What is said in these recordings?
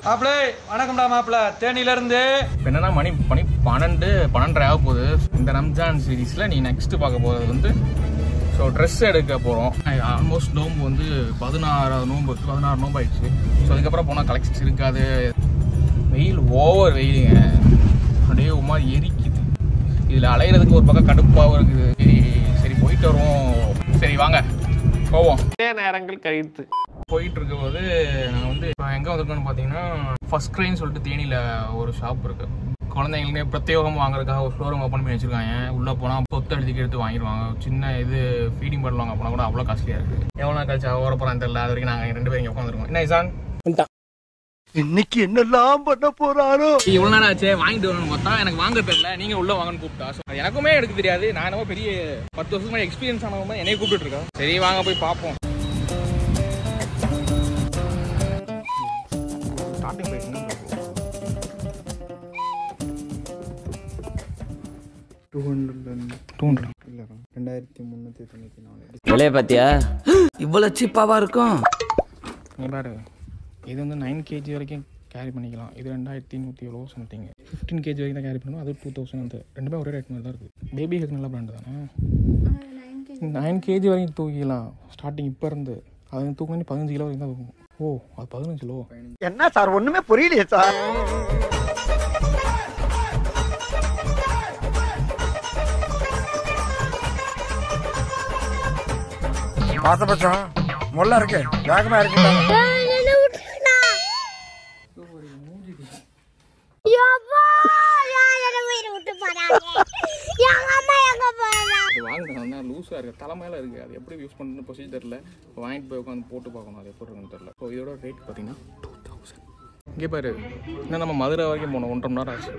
மாப்பிள வணக்கம்டா மாப்பிள தேனில இருந்து இப்போ என்னன்னா மணி மணி பன்னெண்டு பன்னெண்டரை ஆக போகுது இந்த ரம்ஜான் சீரீஸில் நீ நெக்ஸ்ட் பார்க்க போகிறது வந்து ஸோ ட்ரெஸ் எடுக்க போகிறோம் ஆல்மோஸ்ட் நோம்பு வந்து பதினாறாவது நோம்பு பதினாறு நோம்பு ஆயிடுச்சு ஸோ அதுக்கப்புறம் போனால் கலெக்ஷன்ஸ் இருக்காது வெயில் ஓவர் வெயிலுங்க அப்படியே ஒரு மாதிரி எரிக்குது இதில் அலையிறதுக்கு ஒரு பக்கம் கடுப்பாகவும் இருக்குது சரி சரி போயிட்டு வருவோம் சரி வாங்க போவோம் நேரங்கள் கழித்து போயிட்டு இருக்கும்போது நாங்கள் வந்து இப்போ எங்கே வந்திருக்கோம்னு பார்த்தீங்கன்னா ஃபர்ஸ்ட் கிரைன்னு சொல்லிட்டு தேனியில் ஒரு ஷாப் இருக்கு குழந்தைங்களுக்கே பிரத்யேகம் வாங்குறதுக்காக ஒரு ஷோரூம் ஓப்பன் பண்ணி வச்சிருக்காங்க உள்ளே போனால் சொத்து எழுதிக்கு எடுத்து வாங்கிடுவாங்க சின்ன இது ஃபீடிங் பண்ணுவாங்க அப்போனா கூட அவ்வளோ காஸ்ட்லியாக இருக்குது எவ்வளோ நாள் கழிச்சு ஓர போகிறான்னு தெரியல அது வரைக்கும் நாங்கள் ரெண்டு பேரும் இங்கே உட்காந்துருக்கோம் என்ன இசான் இன்னைக்கு என்னெல்லாம் பண்ண போறாரோ இவ்வளோ நேரம் ஆச்சு வாங்கிட்டு வரணும்னு பார்த்தா எனக்கு வாங்க தெரியல நீங்கள் உள்ள வாங்கன்னு கூப்பிட்டா ஸோ அது எனக்குமே எடுக்க தெரியாது நான் என்னமோ பெரிய பத்து வருஷத்துக்கு முன்னாடி எக்ஸ்பீரியன்ஸ் ஆனவங்க என்னைய கூப்பிட்டு இருக்கா சரி வாங்க போய் பார்ப்போம் starting price two hundred two hundred இல்லை ரெண்டாயிரத்தி முந்நூற்றி தொண்ணூற்றி நாலு விலைய பாத்தியா இவ்வளவு சீப்பாவா இருக்கும் இங்க பாரு இது வந்து நைன் கேஜி வரைக்கும் கேரி பண்ணிக்கலாம் இது ரெண்டாயிரத்தி நூற்றி எவ்வளோ சம்திங் ஃபிஃப்டீன் கேஜி வரைக்கும் தான் கேரி பண்ணணும் அது டூ தௌசண்ட் அந்த ரெண்டுமே ஒரே ரேட் மாதிரி தான் இருக்குது பேபி ஹெக் நல்ல பிராண்டு தானே நைன் கேஜி வரைக்கும் தூக்கிக்கலாம் ஸ்டார்டிங் இப்போ இருந்து அது தூக்கணும் பதினஞ்சு கிலோ வரைக்கும் தான் தூக்கும் ஓ அது பதினஞ்சு கிலோ என்ன சார் ஒண்ணுமே புரியலையே சார் பாசபட்சம் முள்ள இருக்கு வேகமா இருக்கு அது வாங்கினா லூஸாக இருக்குது தலைமையில இருக்குது அது எப்படி யூஸ் பண்ணுறது ப்ரொசீஜர் தெரியல வாங்கிட்டு போய் உட்காந்து போட்டு பார்க்கணும் அது எப்படி இருக்குன்னு தெரியல ஸோ இதோட ரேட் பார்த்தீங்கன்னா டூ தௌசண்ட் இங்கே பாரு இன்னும் நம்ம மதுரை வரைக்கும் போனோம் ஒன்றரை மணி நேரம் ஆச்சு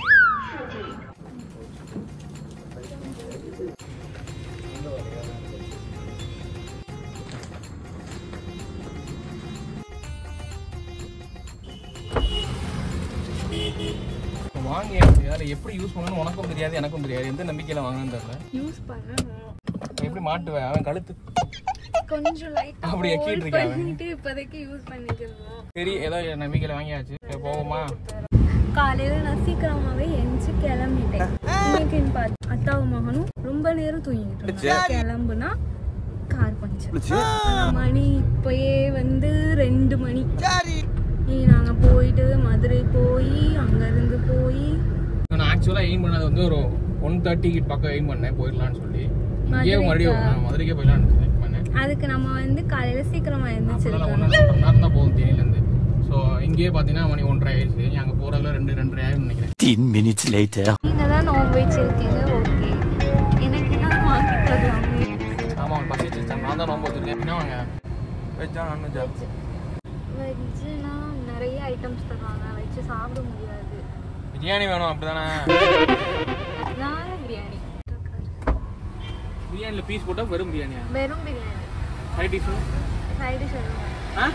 வாங்கி அதில் எப்படி யூஸ் பண்ணணும்னு உனக்கும் தெரியாது எனக்கும் தெரியாது எந்த நம்பிக்கையில் வாங்கணும்னு தெரியல யூஸ் பண்ணணும் எப்படி மாட்டுவேன் அவன் கழுத்து கொஞ்சம் லைட்டா அப்படி எக்கிட்டு இருக்கான் அவன். பண்ணிட்டு இப்போதைக்கு யூஸ் பண்ணிக்கிறோம் சரி ஏதோ நம்பிக்கையில் வாங்கியாச்சு சரி, போவோமா காலையில நான் சீக்கிரமாவே எந்திச்சு கிளம்பிட்டேன் இன்னைக்குன்னு பார்த்து அத்தாவும் மகனும் ரொம்ப நேரம் தூங்கிட்டு இருந்தாங்க. கிளம்புனா கார் பஞ்சர் ஆனா மணி இப்பயே வந்து ரெண்டு மணி நீ நாங்க போயிட்டு மதுரை போய் அங்க இருந்து போய் நான் ஆக்சுவலாக எய்ம் பண்ணது வந்து ஒரு ஒன் தேர்ட்டி பக்கம் எய்ம் பண்ணேன் போயிடலான்னு சொல்லி இங்கேயே மறுபடியும் நான் மதுரைக்கே போயிடலான்னு எய்ம் பண்ணேன் அதுக்கு நம்ம வந்து காலையில சீக்கிரமா அப்படிலாம் எழுந்திரிச்சிருக்கோம் ஒன்றரை ஒன்றரை நேரம் தான் போகும் தேனிலேருந்து ஸோ இங்கேயே பார்த்தீங்கன்னா மணி ஒன்றரை ஆயிடுச்சு நீ அங்கே போகிறதுல ரெண்டு ரெண்டரை ஆயிரம் நினைக்கிறேன் டென் மினிட்ஸ் லேட்டர் நீங்க தான் நான் வச்சிருக்கீங்க ஓகே எனக்கு என்ன வாங்கி தருவாங்க ஆமாம் பசி வச்சு நான் தான் நோம்பு வச்சிருக்கேன் என்ன வாங்க வெஜ்ஜா நான்வெஜ்ஜா வெஜ்ஜுனா நிறைய ஐட்டம்ஸ் தருவாங்க வச்சு சாப்பிட முடியாது பிரியாணி வேணும் அப்படிதானே நானும் பிரியாணி பிரியாணியில் பீஸ் போட்டால் வெறும் பிரியாணியா வெறும் பிரியாணி ஃபைவ் டிஷ்ஷு சைடு சொல்லுங்க ஆ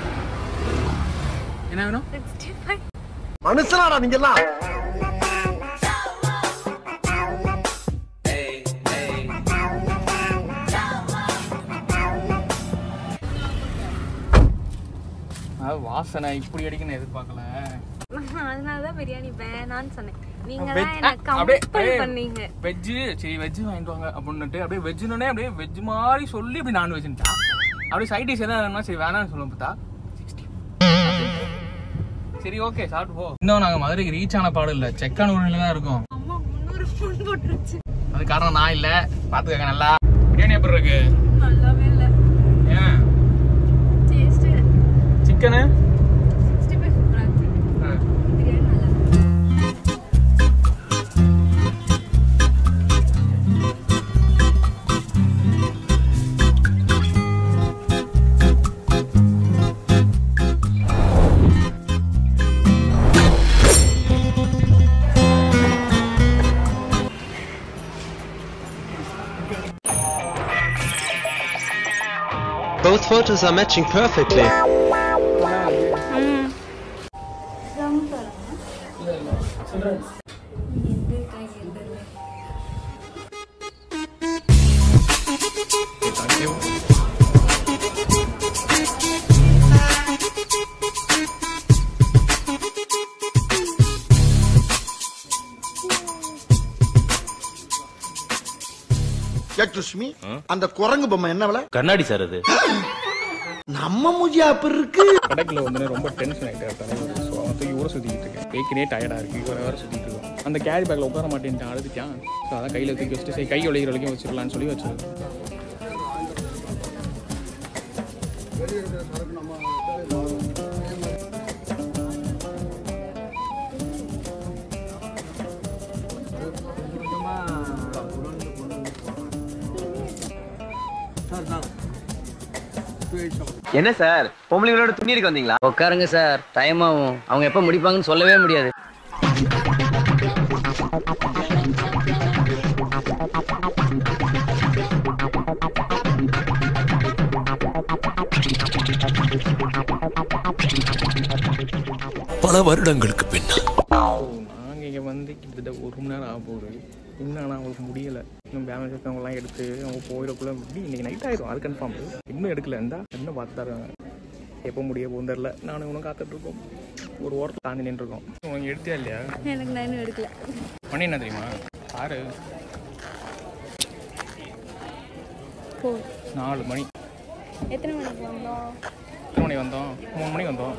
என்ன வேணும் சிக்ஸ்டி ஃபைவ் மனுஷனாடா நீங்க எல்லாம் அது வாசனை இப்படி அடிக்கணும் எதிர்பார்க்கல அதனால தான் பிரியாணி வேணான்னு சொன்னேன் நீங்க Veg- தான் எனக்கு ஆ, அப்படியே, கம்பல் ஏய், பண்ணீங்க வெஜ்ஜு சரி வெஜ்ஜு வாங்கிட்டு வாங்க அப்படின்னுட்டு அப்படியே வெஜ்ஜுனே அப்படியே வெஜ் மாதிரி சொல்லி அப்படி நான்வெஜ்ன்ட்டா அப்படியே சைட் டிஷ் எதாவது வேணும்னா சரி வேணாம்னு சொல்லுவோம் பார்த்தா சரி ஓகே சாப்பிட்டு போ இன்னும் நாங்கள் மதுரைக்கு ரீச் ஆன பாடு இல்லை செக்கான ஊரில் தான் இருக்கோம் அம்மா முந்நூறு ஃபோன் போட்டுருச்சு அது காரணம் நான் இல்லை பார்த்துக்கங்க நல்லா பிரியாணி எப்படி இருக்கு நல்லாவே இல்லை ஏன் டேஸ்ட்டு சிக்கனு சிக்ஸ்டி ஃபைவ் சூப்பராக இருக்கு பிரியாணி நல்லா இருக்கு Both photos are matching perfectly. Excuse me அந்த குரங்கு பொம்மை என்ன விலை கண்ணாடி சார் அது நம்ம மூஜியா அப்படி இருக்கு கடைக்குள்ள வந்து ரொம்ப டென்ஷன் ஆகிட்டு தலைவர் ஸோ அவன் தூக்கி ஊரை சுற்றிக்கிட்டு இருக்கேன் ஏற்கனவே டயர்டாக இருக்குது இவரை வேறு சுற்றிட்டு இருக்கோம் அந்த கேரி பேக்கில் உட்கார மாட்டேன்ட்டு அழுதுட்டான் ஸோ அதான் கையில் தூக்கி வச்சுட்டு சரி கை ஒழிக்கிற வரைக்கும் வச்சுக்கலாம்னு சொல்லி வச்சிருக்கேன் என்ன சார் பொம்பளைங்களோட துணி எடுக்க வந்தீங்களா உட்காருங்க சார் டைம் ஆகும் அவங்க எப்போ முடிப்பாங்கன்னு சொல்லவே முடியாது பல வருடங்களுக்கு பின்னால் நாங்கள் இங்கே வந்து கிட்டத்தட்ட ஒரு மணி நேரம் ஆக போகுது இன்னும் ஆனால் அவங்களுக்கு முடியலை இன்னும் பேலன்ஸ் இருக்கவங்கலாம் எடுத்து அவங்க போயிடக்குள்ள இப்படி இன்னைக்கு நைட் ஆயிடும் அது கன்ஃபார்ம் இன்னும் எடுக்கல இருந்தா இன்னும் பார்த்து தான் இருக்காங்க எப்போ முடிய போகும் தெரில நானும் இவனும் காத்துட்ருக்கோம் ஒரு ஓரத்தில் தாண்டி நின்றுருக்கோம் உனக்கு எடுத்தியா இல்லையா எனக்கு நான் இன்னும் எடுக்கல மணி என்ன தெரியுமா ஆறு போ நாலு மணி எத்தனை மணிக்கு வந்தோம் எத்தனை மணி வந்தோம் மூணு மணிக்கு வந்தோம்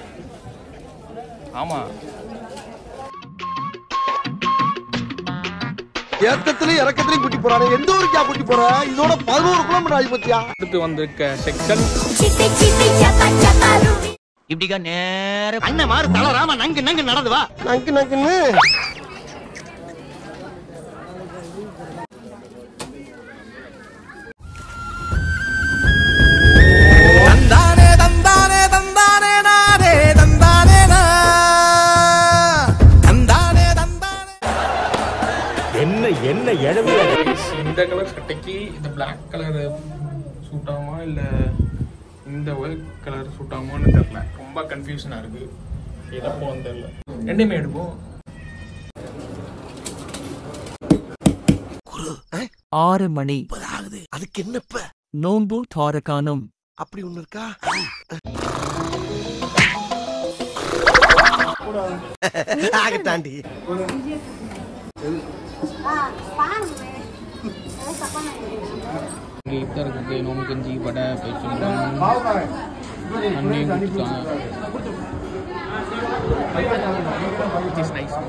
ஆமாம் ஏத்தத்திலயும் இறக்கத்திலயும் கூட்டி போறானே எந்த ஊருக்கா கூட்டி போற இதோட பதினோரு கிலோமீட்டர் ஆகி போச்சியா அடுத்து வந்திருக்க செக்ஷன் இப்படிக்கா நேர அண்ணன் மாறு தளராம நங்கு நங்கு நடந்து வா நங்கு நங்குன்னு இந்த கலர் சட்டைக்கு இந்த பிளாக் கலர் சூட் ஆகுமா இல்லை இந்த ஒயிட் கலர் சூட் ஆகுமான்னு தெரில ரொம்ப கன்ஃபியூஷனாக இருக்கு எதை போகணும்னு தெரில ரெண்டுமே எடுப்போம் ஆறு மணி அதுக்கு என்னப்ப நோன்பு தோற காணும் அப்படி ஒண்ணு இருக்கா ஆகட்டாண்டி இங்கே இப்போ இருக்குது நோம்பு கஞ்சி வடை பேசுகிறாங்க அங்கேயும் கொடுத்துருக்காங்க Which is nice.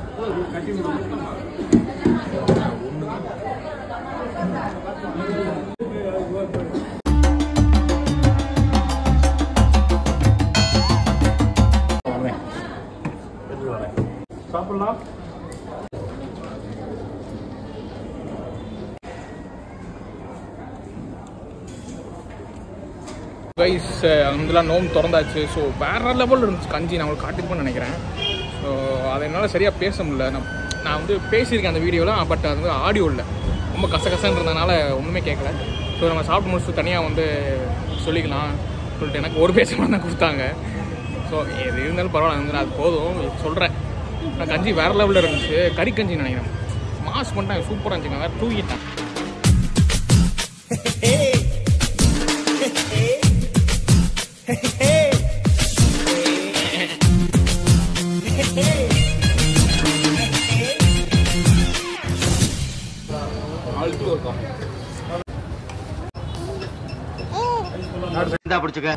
கைஸ் அங்கெல்லாம் நோம்பு திறந்தாச்சு ஸோ வேற லெவலில் இருந்துச்சு கஞ்சி நான் உங்களுக்கு காட்டிருப்பேன்னு நினைக்கிறேன் ஸோ அதை என்னால் சரியாக பேச முடியல நான் நான் வந்து பேசியிருக்கேன் அந்த வீடியோவில் பட் அது வந்து ஆடியோ இல்லை ரொம்ப கசகசன்னு இருந்தனால ஒன்றுமே கேட்கல ஸோ நம்ம சாப்பிட்டு முடிச்சுட்டு தனியாக வந்து சொல்லிக்கலாம் சொல்லிட்டு எனக்கு ஒரு பேச தான் கொடுத்தாங்க ஸோ எது இருந்தாலும் பரவாயில்ல வந்து நான் அது போதும் சொல்கிறேன் நான் கஞ்சி வேறு லெவலில் இருந்துச்சு கறி கஞ்சி நினைக்கிறேன் மாஸ் பண்ணிட்டேன் சூப்பராக இருந்துச்சுங்க வேறு தூக்கிட்டேன் அழுத்து இருக்கும் இந்தா பிடிச்சுக்க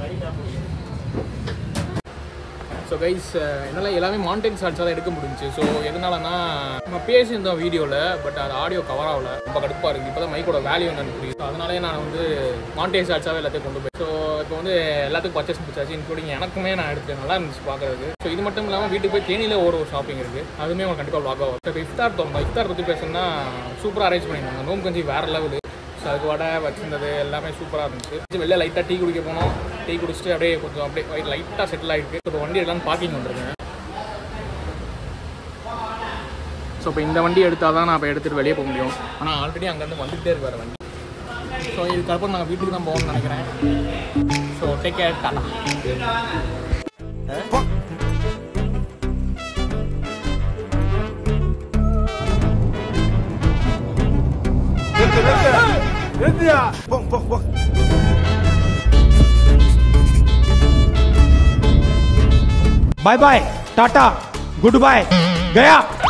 ஸோ கைஸ் என்னால் எல்லாமே மாண்டேன் ஷார்ட்ஸாக தான் எடுக்க முடிஞ்சுச்சு ஸோ எதனாலனா நம்ம பேசியிருந்தோம் வீடியோவில் பட் அது ஆடியோ கவர் ஆகல ரொம்ப கடுப்பாக இருக்குது இப்போ தான் மைக்கோட வேல்யூ என்னன்னு புரியுது So, அதனாலே நான் வந்து மாண்டேன் ஷார்ட்ஸாகவே எல்லாத்தையும் கொண்டு போய் ஸோ இப்போ வந்து எல்லாத்துக்கும் பர்ச்சேஸ் பிடிச்சாச்சு இன்க்ளூடிங் எனக்குமே நான் எடுத்தேன் நல்லா இருந்துச்சு பார்க்குறது ஸோ இது மட்டும் இல்லாமல் வீட்டுக்கு போய் தேனியில் ஒரு ஷாப்பிங் இருக்குது அதுவுமே உங்களுக்கு கண்டிப்பாக வ்ளாக் ஆகும் இப்போ இஃப்தார் தோணும் இஃப்தார் பற்றி பேசணும்னா சூப்பராக அரேஞ்ச் பண்ணியிருந்தாங்க நோம் கஞ்சி வேறு லெவலு ஸோ அதுக்கு வடை வச்சிருந்தது எல்லாமே சூப்பராக இருந்துச்சு வெளில லைட்டாக டீ குடிக்க போனோம் டீ குடிச்சிட்டு அப்படியே கொஞ்சம் அப்படியே லைட்டாக செட்டில் ஆகிருக்கு இப்போ வண்டி எடுக்கலாம் பார்க்கிங் வந்துருங்க ஸோ இப்போ இந்த வண்டி எடுத்தால் தான் நான் இப்போ எடுத்துகிட்டு வெளியே போக முடியும் ஆனால் ஆல்ரெடி அங்கேருந்து வந்துகிட்டே இருக்காரு வண்டி ஸோ இதுக்கப்புறம் நாங்கள் வீட்டுக்கு தான் போகணும்னு நினைக்கிறேன் ஸோ டேக் கேர் டாடா போ போ போ bye bye tata goodbye गया